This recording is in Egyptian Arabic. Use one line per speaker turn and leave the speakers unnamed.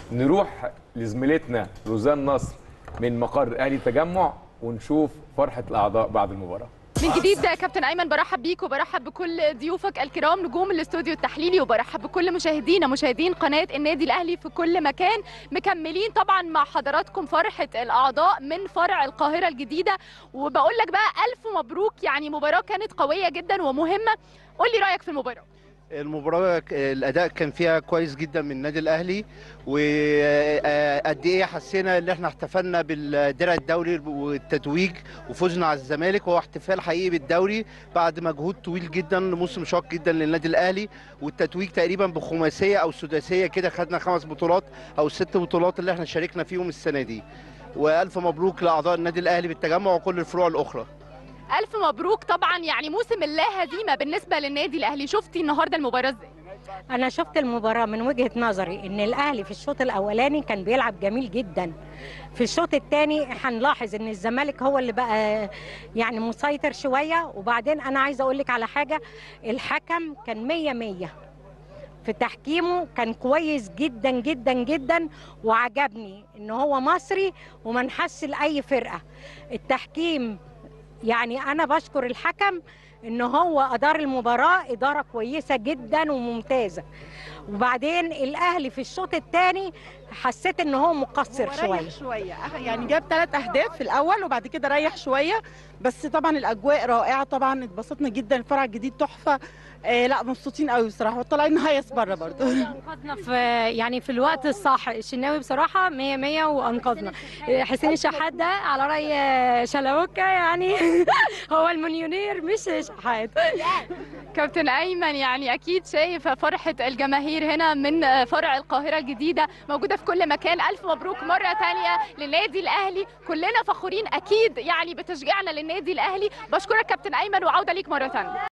نروح لزميلتنا روزان نصر من مقر اهلي التجمع ونشوف فرحه الاعضاء بعد المباراه
من جديد كابتن ايمن برحب بيك وبرحب بكل ضيوفك الكرام نجوم الاستوديو التحليلي وبرحب بكل مشاهدينا مشاهدين قناه النادي الاهلي في كل مكان مكملين طبعا مع حضراتكم فرحه الاعضاء من فرع القاهره الجديده وبقول لك بقى الف مبروك يعني مباراه كانت قويه جدا ومهمه قول لي رايك في المباراه
المباراة الأداء كان فيها كويس جدا من النادي الأهلي وقد إيه حسينا إن إحنا احتفلنا بالدرع الدوري والتتويج وفوزنا على الزمالك وهو احتفال حقيقي بالدوري بعد مجهود طويل جدا موسم شاق جدا للنادي الأهلي والتتويج تقريبا بخماسية أو سداسية كده خدنا خمس بطولات أو ست بطولات اللي إحنا شاركنا فيهم السنة دي وألف مبروك لأعضاء النادي الأهلي بالتجمع وكل الفروع الأخرى
الف مبروك طبعا يعني موسم اللا هزيمه بالنسبه للنادي الاهلي شفتي النهارده المباراه ازاي
انا شفت المباراه من وجهه نظري ان الاهلي في الشوط الاولاني كان بيلعب جميل جدا في الشوط الثاني هنلاحظ ان الزمالك هو اللي بقى يعني مسيطر شويه وبعدين انا عايزه اقول لك على حاجه الحكم كان 100 100 في تحكيمه كان كويس جدا جدا جدا وعجبني ان هو مصري وما نحس لاي فرقه التحكيم يعني انا بشكر الحكم ان هو ادار المباراه اداره كويسه جدا وممتازه وبعدين الاهلي في الشوط الثاني حسيت ان هو مقصر
هو
شويه
ريح شويه يعني جاب ثلاث اهداف في الاول وبعد كده ريح شويه بس طبعا الاجواء رائعه طبعا اتبسطنا جدا الفرع الجديد تحفه آه لا مبسوطين قوي بصراحه وطالعين نهيص بره برضه
انقذنا في يعني في الوقت الصح الشناوي بصراحه 100 100 وانقذنا حسين الشحات ده على راي شلاوكه يعني هو المليونير مش شحات
كابتن ايمن يعني اكيد شايف فرحه الجماهير هنا من فرع القاهره الجديده موجوده في كل مكان الف مبروك مره تانية للنادي الاهلي كلنا فخورين اكيد يعني بتشجيعنا للنادي الاهلي بشكرك كابتن ايمن وعوده ليك مره تانية